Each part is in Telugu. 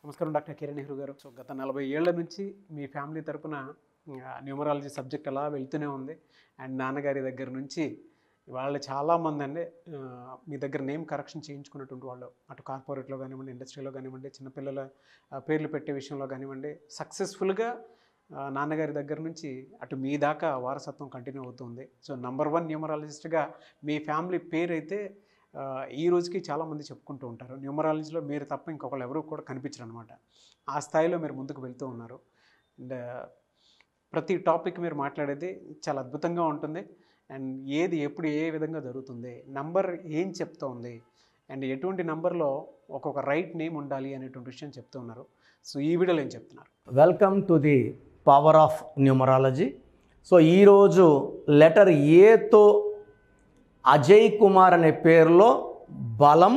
నమస్కారం డాక్టర్ కిరణ్ నెహ్రూ గారు సో గత నలభై ఏళ్ల నుంచి మీ ఫ్యామిలీ తరపున న్యూమరాలజీ సబ్జెక్ట్ అలా వెళ్తూనే ఉంది అండ్ నాన్నగారి దగ్గర నుంచి వాళ్ళు చాలామంది అండి ఆ, మీ దగ్గర నేమ్ కరెక్షన్ చేయించుకున్నటువంటి వాళ్ళు అటు కార్పొరేట్లో కానివ్వండి ఇండస్ట్రీలో కానివ్వండి చిన్నపిల్లల ఆ, పేర్లు పెట్టే విషయంలో కానివ్వండి సక్సెస్ఫుల్గా నాన్నగారి దగ్గర నుంచి అటు మీ దాకా వారసత్వం కంటిన్యూ అవుతుంది సో నంబర్ వన్ న్యూమరాలజిస్ట్గా మీ ఫ్యామిలీ పేరు అయితే ఆ, ఈ రోజుకి చాలామంది చెప్పుకుంటూ ఉంటారు న్యూమరాలజీలో మీరు తప్ప ఇంకొకళ్ళు ఎవరు కూడా కనిపించరు అనమాట ఆ స్థాయిలో మీరు ముందుకు వెళ్తూ ఉన్నారు అండ్ ప్రతి టాపిక్ మీరు మాట్లాడేది చాలా అద్భుతంగా ఉంటుంది అండ్ ఏది ఎప్పుడు ఏ విధంగా జరుగుతుంది నంబర్ ఏం చెప్తోంది అండ్ ఎటువంటి నంబర్లో ఒక్కొక్క రైట్ నేమ్ ఉండాలి అనేటువంటి విషయం చెప్తూ ఉన్నారు సో ఈ వీడియోలో ఏం చెప్తున్నారు welcome to the power of numerology so ఈరోజు లెటర్ ఏతో అజయ్ కుమార్ అనే పేరులో బలం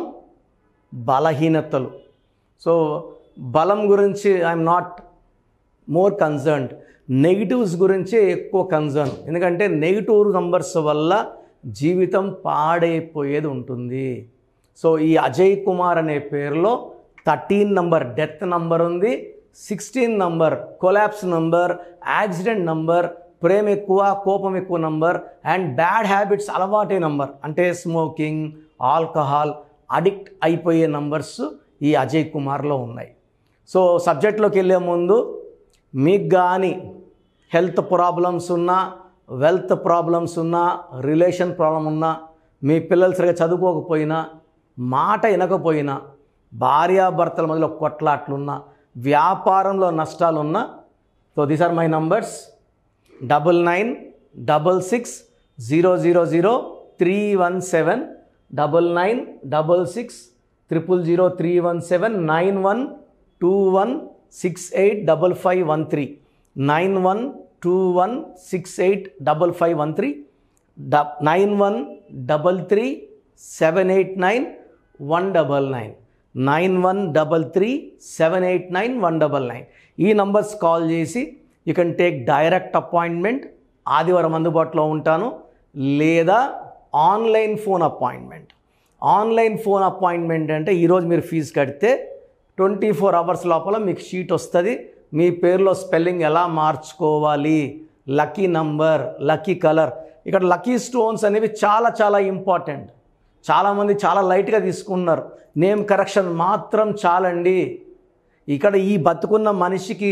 బలహీనతలు సో బలం గురించి I'm not more concerned negatives గురించే ఎక్కువ కన్సర్న్ ఎందుకంటే నెగిటివ్ నంబర్స్ వల్ల జీవితం పాడైపోయేది ఉంటుంది సో ఈ అజయ్ కుమార్ అనే పేరులో థర్టీన్ నంబర్ డెత్ నంబర్ ఉంది sixteen number collapse number accident number ప్రేమ ఎక్కువ కోపం ఎక్కువ నంబర్ అండ్ బ్యాడ్ హ్యాబిట్స్ అలవాటే నంబర్ అంటే స్మోకింగ్ ఆల్కహాల్ అడిక్ట్ అయిపోయే నంబర్స్ ఈ అజయ్ కుమార్లో ఉన్నాయి సో సబ్జెక్ట్లోకి వెళ్ళే ముందు మీకు కానీ హెల్త్ ప్రాబ్లమ్స్ ఉన్నా వెల్త్ ప్రాబ్లమ్స్ ఉన్నా రిలేషన్ ప్రాబ్లం ఉన్నా మీ పిల్లలు సరిగా చదువుకోకపోయినా మాట వినకపోయినా భార్యాభర్తల మధ్యలో కొట్లాట్లున్నా వ్యాపారంలో నష్టాలున్నా so these are my numbers double nine double six zero zero zero three one seven double nine double six triple zero three one seven nine one two one six eight double five one three nine one two one six eight double five one three డ nine one double three seven eight nine one double nine nine one double three seven eight nine one double nine ఈ నంబర్స్ కాల్ చేసి you can take direct appointment ఆదివారం అందుబాటులో ఉంటాను లేదా online phone appointment online phone appointment అంటే ఈరోజు మీరు ఫీజు కడితే ట్వంటీ ఫోర్ అవర్స్ లోపల మీకు షీట్ వస్తుంది మీ పేరులో స్పెల్లింగ్ ఎలా మార్చుకోవాలి లక్కీ నంబర్ లక్కీ కలర్ ఇక్కడ లక్కీ స్టోన్స్ అనేవి చాలా చాలా ఇంపార్టెంట్ చాలామంది చాలా లైట్గా తీసుకుంటున్నారు నేమ్ కరెక్షన్ మాత్రం చాలండి ఇక్కడ ఈ బతుకున్న మనిషికి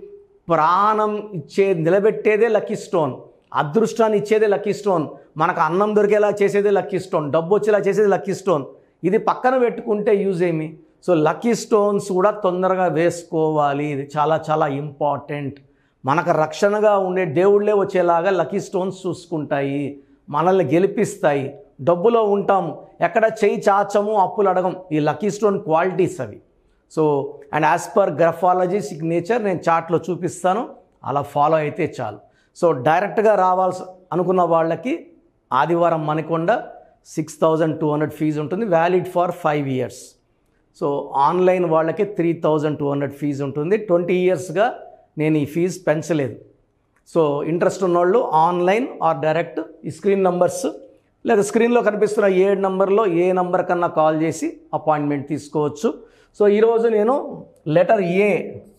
ప్రాణం ఇచ్చే నిలబెట్టేదే లక్కీ స్టోన్ అదృష్టాన్ని ఇచ్చేదే లక్కీ స్టోన్ మనకు అన్నం దొరికేలా చేసేదే లక్కీ స్టోన్ డబ్బు వచ్చేలా చేసేది లక్కీ స్టోన్ ఇది పక్కన పెట్టుకుంటే యూజ్ ఏమి సో లక్కీ స్టోన్స్ కూడా తొందరగా వేసుకోవాలి ఇది చాలా చాలా ఇంపార్టెంట్ మనకు రక్షణగా ఉండే దేవుళ్ళే వచ్చేలాగా లక్కీ స్టోన్స్ చూసుకుంటాయి మనల్ని గెలిపిస్తాయి డబ్బులో ఉంటాము ఎక్కడ చేయి చాచము అప్పులు అడగం ఈ లక్కీ స్టోన్ క్వాలిటీస్ అవి so and as per graphology signature నేను చార్ట్లో చూపిస్తాను అలా ఫాలో అయితే చాలు సో డైరెక్ట్గా రావాల్సి అనుకున్న వాళ్ళకి ఆదివారం మనకొండ six thousand two hundred fee ఉంటుంది valid for five years so online వాళ్ళకి three thousand two hundred fee ఉంటుంది ట్వంటీ ఇయర్స్గా నేను ఈ ఫీజు పెంచలేదు సో ఇంట్రెస్ట్ ఉన్నోళ్ళు ఆన్లైన్ ఆర్ డైరెక్ట్ ఈ స్క్రీన్ నంబర్స్ లేదా స్క్రీన్లో కనిపిస్తున్న ఏ నంబర్లో ఏ నంబర్ కన్నా కాల్ చేసి అపాయింట్మెంట్ తీసుకోవచ్చు సో ఈరోజు నేను letter A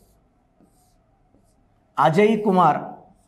Ajay Kumar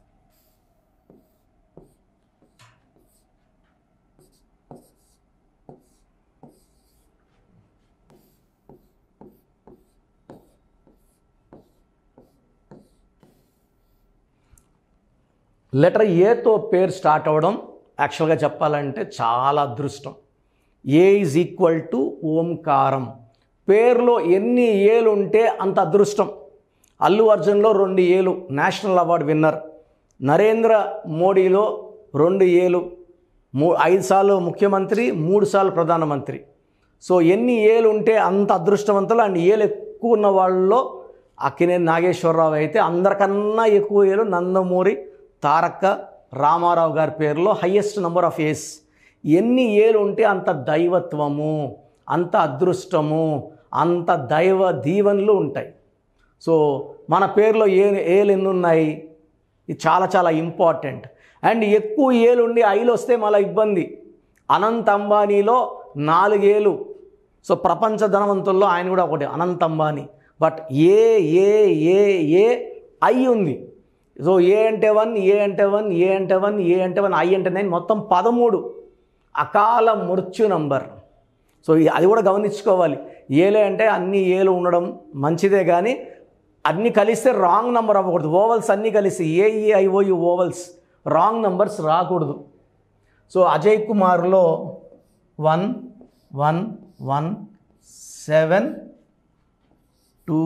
letter ఏతో పేరు స్టార్ట్ అవ్వడం యాక్చువల్గా చెప్పాలంటే చాలా అదృష్టం ఏ ఈజ్ ఈక్వల్ టు ఓంకారం పేరులో ఎన్ని ఏలు ఉంటే అంత అదృష్టం అల్లు అర్జున్లో రెండు ఏలు నేషనల్ అవార్డు విన్నర్ నరేంద్ర మోడీలో రెండు ఏలు మూ ఐదు సార్లు ముఖ్యమంత్రి మూడు సార్లు ప్రధానమంత్రి సో ఎన్ని ఏలు ఉంటే అంత అదృష్టవంతులు అండ్ ఏలు ఎక్కువ ఉన్న వాళ్ళలో అక్కినేని నాగేశ్వరరావు అయితే అందరికన్నా ఎక్కువ ఏలు నందమూరి తారక్క రామారావు గారి పేరులో హయ్యెస్ట్ నెంబర్ ఆఫ్ ఏస్ ఎన్ని ఏలు ఉంటే అంత దైవత్వము అంత అదృష్టము అంత దైవ దీవెనలు ఉంటాయి సో మన పేరులో ఏ ఏలు ఎన్ని ఉన్నాయి ఇది చాలా చాలా ఇంపార్టెంట్ అండ్ ఎక్కువ ఏలు ఉండి ఐలు వస్తే మళ్ళీ ఇబ్బంది అనంత్ అంబానీలో నాలుగేలు సో ప్రపంచ ధనవంతుల్లో ఆయన కూడా ఒకటి Anant Ambani but A A A A I ఉంది సో ఏ అంటే వన్ ఏ అంటే వన్ ఏ అంటే వన్ ఏ అంటే వన్ ఐ అంటే నైన్ మొత్తం పదమూడు అకాల మృత్యు నంబర్ సో ఈ- అది కూడా గమనించుకోవాలి ఏలే అంటే అన్ని ఏలు ఉండడం మంచిదే కానీ అన్నీ కలిస్తే రాంగ్ నంబర్ అవ్వకూడదు ఓవల్స్ అన్నీ కలిసి ఏఈఐఓయు ఓవల్స్ రాంగ్ నంబర్స్ రాకూడదు సో అజయ్ కుమార్లో one one one seven two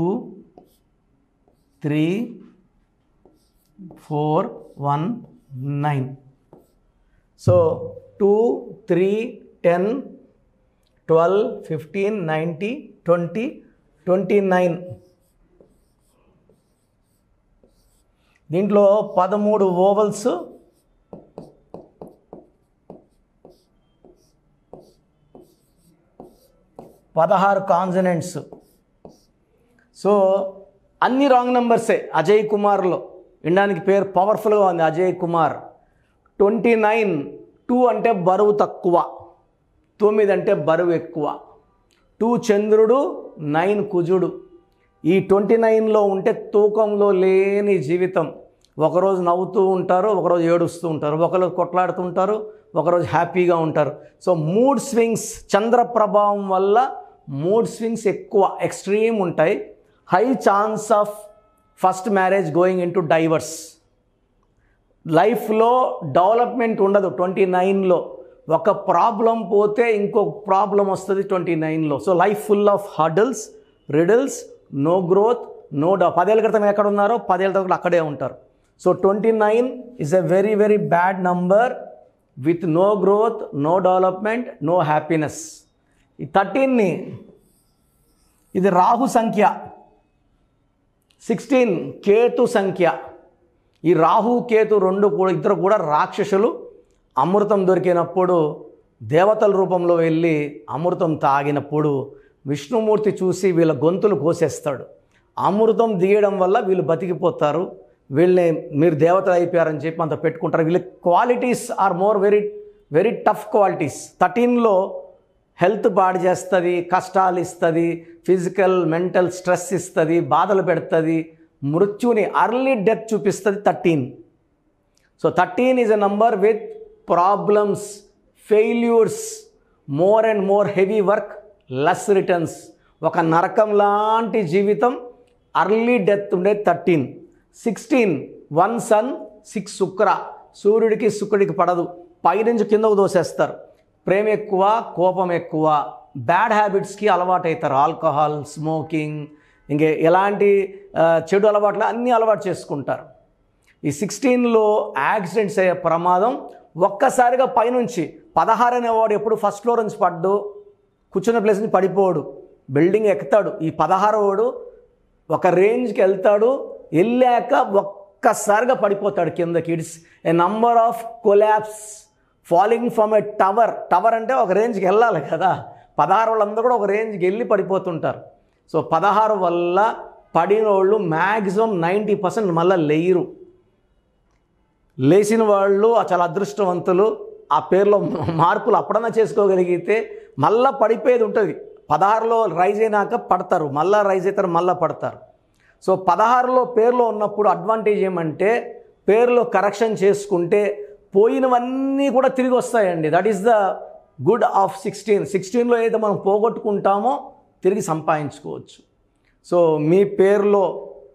three four one nine so two three ten twelve fifteen ninety twenty twenty nine దీంట్లో పదమూడు ఓవల్స్ పదహారు కాన్సనెంట్స్ సో అన్ని రాంగ్ నెంబర్సే అజయ్ కుమార్లో వినడానికి పేరు పవర్ఫుల్గా ఉంది Ajay Kumar twenty nine two అంటే బరువు తక్కువ తొమ్మిది అంటే బరువు ఎక్కువ టూ చంద్రుడు నైన్ కుజుడు ఈ ట్వంటీ నైన్లో ఉంటే తూకంలో లేని జీవితం ఒకరోజు నవ్వుతూ ఉంటారు ఒకరోజు ఏడుస్తూ ఉంటారు ఒకరోజు కొట్లాడుతుంటారు ఒకరోజు హ్యాపీగా ఉంటారు సో మూడ్ స్వింగ్స్ చంద్ర ప్రభావం వల్ల మూడ్ స్వింగ్స్ ఎక్కువ ఎక్స్ట్రీమ్ ఉంటాయి high chance of first marriage going into divorce లైఫ్లో డెవలప్మెంట్ ఉండదు ట్వంటీ నైన్లో ఒక ప్రాబ్లం పోతే ఇంకో ప్రాబ్లం వస్తుంది ట్వంటీ నైన్లో so life full of hurdles riddles no growth no డ పదేళ్ళ క్రితం ఎక్కడ ఉన్నారో పదేళ్ళ తర్వాత అక్కడే ఉంటారు so twenty nine is a very very bad number with no growth no development no happiness ఈ థర్టీన్ని ఇది రాహు సంఖ్య సిక్స్టీన్ కేతు సంఖ్య ఈ రాహు కేతు రెండు కూడా ఇద్దరు కూడా రాక్షసులు అమృతం దొరికినప్పుడు దేవతల రూపంలో వెళ్ళి అమృతం తాగినప్పుడు విష్ణుమూర్తి చూసి వీళ్ళ గొంతులు కోసేస్తాడు అమృతం దిగడం వల్ల వీళ్ళు బతికిపోతారు వీళ్ళని మీరు దేవతలు అయిపోయారని చెప్పి అంత పెట్టుకుంటారు వీళ్ళ qualities are more very very tough qualities థర్టీన్లో హెల్త్ పాడు చేస్తుంది కష్టాలు ఇస్తుంది ఫిజికల్ మెంటల్ స్ట్రెస్ ఇస్తుంది బాధలు పెడుతుంది మృత్యుని అర్లీ డెత్ చూపిస్తుంది thirteen so thirteen is a number with problems failures more and more heavy work less returns ఒక నరకం లాంటి జీవితం అర్లీ డెత్ ఉండే thirteen sixteen one sun six శుక్ర సూర్యుడికి శుక్రుడికి పడదు పైనుంచి కిందకు దోసేస్తారు ప్రేమ ఎక్కువ కోపం ఎక్కువ బ్యాడ్ హ్యాబిట్స్కి అలవాటు అవుతారు ఆల్కహాల్ స్మోకింగ్ ఇంకే ఎలాంటి ఆ, చెడు అలవాట్లు అన్నీ అలవాటు చేసుకుంటారు ఈ సిక్స్టీన్లో యాక్సిడెంట్స్ అయ్యే ప్రమాదం ఒక్కసారిగా పైనుంచి పదహారు అనేవాడు ఎప్పుడు ఫస్ట్ ఫ్లోర్ నుంచి పడ్డు కూర్చున్న ప్లేస్ నుంచి పడిపోడు బిల్డింగ్ ఎక్కుతాడు ఈ పదహారవాడు ఒక రేంజ్కి వెళ్తాడు వెళ్ళాక ఒక్కసారిగా పడిపోతాడు కిందకి it's a number of collapse falling from a tower tower అంటే ఒక రేంజ్కి వెళ్ళాలి కదా పదహారు వాళ్ళందరూ కూడా ఒక రేంజ్కి వెళ్ళి పడిపోతుంటారు సో పదహారు వల్ల పడిన వాళ్ళు మ్యాక్సిమం నైంటీ పర్సెంట్ మళ్ళీ లేయరు లేచిన వాళ్ళు ఆ చాలా అదృష్టవంతులు ఆ పేరులో మార్పులు అప్పుడన్నా చేసుకోగలిగితే మళ్ళా పడిపోయేది ఉంటుంది పదహారులో రైజ్ అయినాక పడతారు మళ్ళా రైజ్ అవుతారు మళ్ళా పడతారు సో పదహారులో పేరులో ఉన్నప్పుడు అడ్వాంటేజ్ ఏమంటే పేరులో కరెక్షన్ చేసుకుంటే పోయినవన్నీ కూడా తిరిగి వస్తాయండి that is the good of sixteen సిక్స్టీన్లో ఏదైతే మనం పోగొట్టుకుంటామో తిరిగి సంపాదించుకోవచ్చు సో మీ పేరులో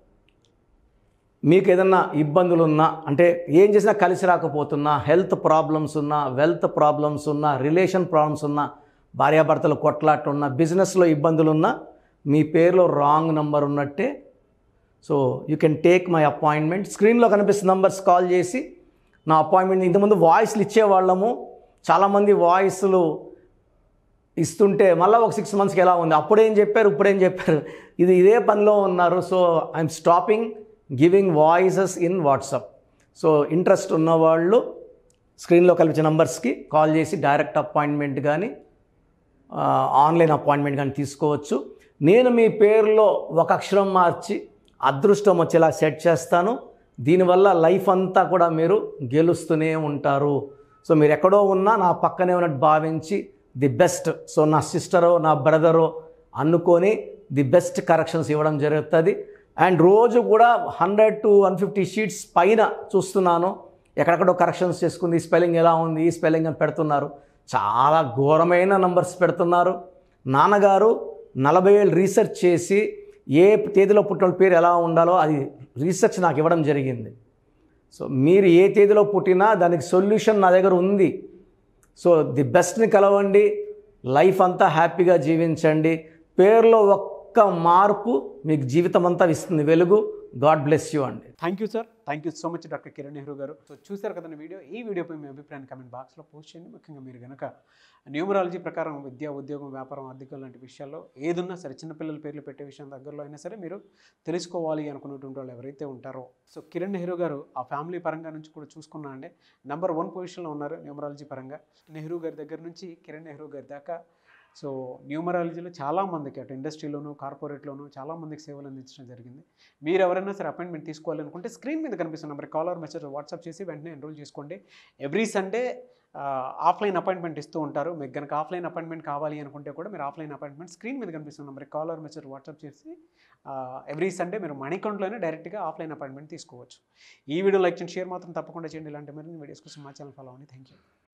మీకు ఏదన్నా ఇబ్బందులు ఉన్నా అంటే ఏం చేసినా కలిసి రాకపోతున్నా హెల్త్ ప్రాబ్లమ్స్ ఉన్నా వెల్త్ ప్రాబ్లమ్స్ ఉన్నా రిలేషన్ ప్రాబ్లమ్స్ ఉన్నా భార్యాభర్తలు కొట్లాట్లు ఉన్నా బిజినెస్లో ఇబ్బందులు ఉన్నా మీ పేరులో రాంగ్ నంబర్ ఉన్నట్టే so you can take my appointment స్క్రీన్లో కనిపిస్తున్న నంబర్స్ కాల్ చేసి నా అపాయింట్మెంట్ ఇంతకుముందు వాయిస్లు ఇచ్చేవాళ్ళము చాలామంది వాయిస్లు ఇస్తుంటే మళ్ళీ ఒక సిక్స్ మంత్స్కి ఎలా ఉంది అప్పుడేం చెప్పారు ఇప్పుడేం చెప్పారు ఇది ఇదే పనిలో ఉన్నారు so I'm stopping giving voices in WhatsApp so interest ఉన్నవాళ్ళు స్క్రీన్లో కల్పించిన నంబర్స్కి కాల్ చేసి డైరెక్ట్ అపాయింట్మెంట్ కానీ ఆ, ఆన్లైన్ అపాయింట్మెంట్ కానీ తీసుకోవచ్చు నేను మీ పేరులో ఒక అక్షరం మార్చి అదృష్టం వచ్చేలా సెట్ చేస్తాను దీనివల్ల లైఫ్ అంతా కూడా మీరు గెలుస్తూనే ఉంటారు సో మీరు ఎక్కడో ఉన్నా నా పక్కనే ఉన్నట్టు భావించి ది బెస్ట్ సో నా సిస్టరో నా బ్రదరో అనుకొని ది బెస్ట్ కరెక్షన్స్ ఇవ్వడం జరుగుతుంది అండ్ రోజు కూడా hundred to one fifty sheets పైన చూస్తున్నాను ఎక్కడెక్కడో కరెక్షన్స్ చేసుకుంది ఈ స్పెల్లింగ్ ఎలా ఉంది ఈ స్పెల్లింగ్ అని పెడుతున్నారు చాలా ఘోరమైన నంబర్స్ పెడుతున్నారు నాన్నగారు నలభై ఏళ్ళు రీసెర్చ్ చేసి ఏ తేదీలో పుట్టిన పేరు ఎలా ఉండాలో అది రీసెర్చ్ నాకు ఇవ్వడం జరిగింది సో మీరు ఏ తేదీలో పుట్టినా దానికి సొల్యూషన్ నా దగ్గర ఉంది సో ది బెస్ట్ని కలవండి లైఫ్ అంతా హ్యాపీగా జీవించండి పేరులో ఒక్క మార్పు మీకు జీవితం అంతా ఇస్తుంది వెలుగు గాడ్ బ్లెస్ యూ అండి thank you sir thank you so much doctor Kiran Nehru garu so చూశారు కదండి వీడియో ఈ వీడియోపై మీ అభిప్రాయాన్ని కమెంట్ బాక్స్లో పోస్ట్ చేయండి ముఖ్యంగా మీరు కనుక న్యూమరాలజీ ప్రకారం విద్య ఉద్యోగం వ్యాపారం ఆర్థికం లాంటి విషయాల్లో ఏదున్నా సరే చిన్నపిల్లల పేర్లు పెట్టే విషయం దగ్గరలో అయినా సరే మీరు తెలుసుకోవాలి అనుకున్నటువంటి వాళ్ళు ఎవరైతే ఉంటారో సో కిరణ్ నెహ్రూ గారు ఆ ఫ్యామిలీ పరంగా నుంచి కూడా చూసుకున్నా అండి నెంబర్ వన్ పొజిషన్లో ఉన్నారు న్యూమరాలజీ పరంగా నెహ్రూ గారి దగ్గర నుంచి కిరణ్ నెహ్రూ గారి దాకా సో న్యూమరాలజీలో చాలామందికి అటు ఇండస్ట్రీలోను కార్పొరేట్లోను చాలామందికి సేవలు అందించడం జరిగింది మీరు ఎవరైనా సరే అపాయింట్మెంట్ తీసుకోవాలనుకుంటే స్క్రీన్ మీద కనిపిస్తున్న నెంబర్ కాలర్ మెసేజ్ వాట్సాప్ చేసి వెంటనే ఎన్రోల్ చేసుకోండి ఎవ్రీ సండే ఆఫ్లైన్ అపాయింట్మెంట్ ఇస్తూ ఉంటారు మీకు కనుక ఆఫ్లైన్ అపాయింట్మెంట్ కావాలి అనుకుంటే కూడా మీరు ఆఫ్లైన్ అపాయింట్మెంట్ స్క్రీన్ మీద కనిపిస్తున్న నెంబర్ కాలర్ మెసేజ్ వాట్సాప్ చేసి ఎవ్రీ సండే మీరు మనీ అకౌంట్లోనే డైరెక్ట్గా ఆఫ్లైన్ అపాయింట్మెంట్ తీసుకోవచ్చు ఈ వీడియో లైక్ చేయండి షేర్ మాత్రం తప్పకుండా చేయండి ఇలాంటి మరిన్ని వీడియోస్ కోసం మా ఛానల్ ఫాలో అవ్వండి థ్యాంక్ యూ